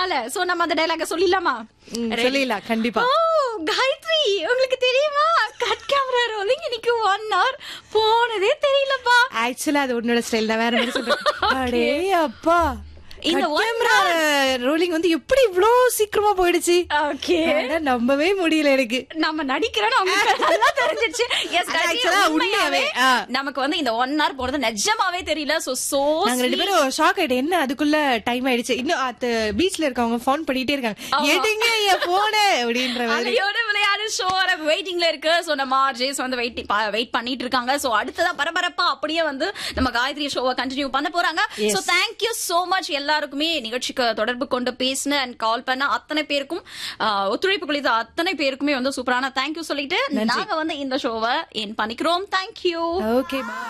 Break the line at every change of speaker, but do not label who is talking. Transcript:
அதனால சோ நம்ம அந்த டைலாக சொல்லிடலாமா
ம், சொல்லிடலாம் கண்டிப்பா
ஓ காயத்ரி உங்களுக்கு தெரியுமா கட் கேமரா ரோலிங் இன்னைக்கு ஒன் ஹவர் போனதே தெரியலப்பா
ஆக்சுவலா அது உன்னோட ஸ்டைல் தான் வேற மாதிரி சொல்றேன் அடே அப்பா
இந்த
இந்த
one
கேமரா ரோலிங் வந்து எப்படி இவ்ளோ சீக்கிரமா போயிடுச்சு
ஓகே
என்னால நம்பவே முடியல எனக்கு
நம்ம நடிக்கிறோம் உங்களுக்கு நல்லா தெரிஞ்சிருச்சு எஸ்
அது actually உண்மையாவே, ஆ.
நமக்கு வந்து இந்த ஒன் ஹவர் போறது நிஜமாவே தெரியல சோ சோ
நாங்க ரெண்டு பேரும் ஷாக் ஆயிட்டு என்ன அதுக்குள்ள டைம் ஆயிடுச்சு இன்னும் அது பீச்ல இருக்கவங்க ஃபோன் பண்ணிட்டே இருக்காங்க எடுங்க என் போன அப்படின்ற மாதிரி
அலையோட விளையாடு ஷோ வெயிட்டிங்ல இருக்கு சோ நம்ம ஆர்ஜேஸ் வந்து வெயிட் வெயிட் பண்ணிட்டு இருக்காங்க சோ அடுத்ததா பரபரப்பா அப்படியே வந்து நம்ம காயத்ரி ஷோவை கண்டினியூ பண்ண போறாங்க so thank you so much எல்லாருக்குமே நிகழ்ச்சிக்கு தொடர்பு கொண்டு பேசின அண்ட் கால் பண்ண அத்தனை பேருக்கும் ஆஹ், ஒத்துழைப்பு கொடுத்த அத்தனை பேருக்குமே வந்து சூப்பரான தேங்க்யூ சொல்லிட்டு நாங்க வந்து இந்த ஷோவை என் பண்ணிக்கிறோம் தேங்க்யூ
ஓகே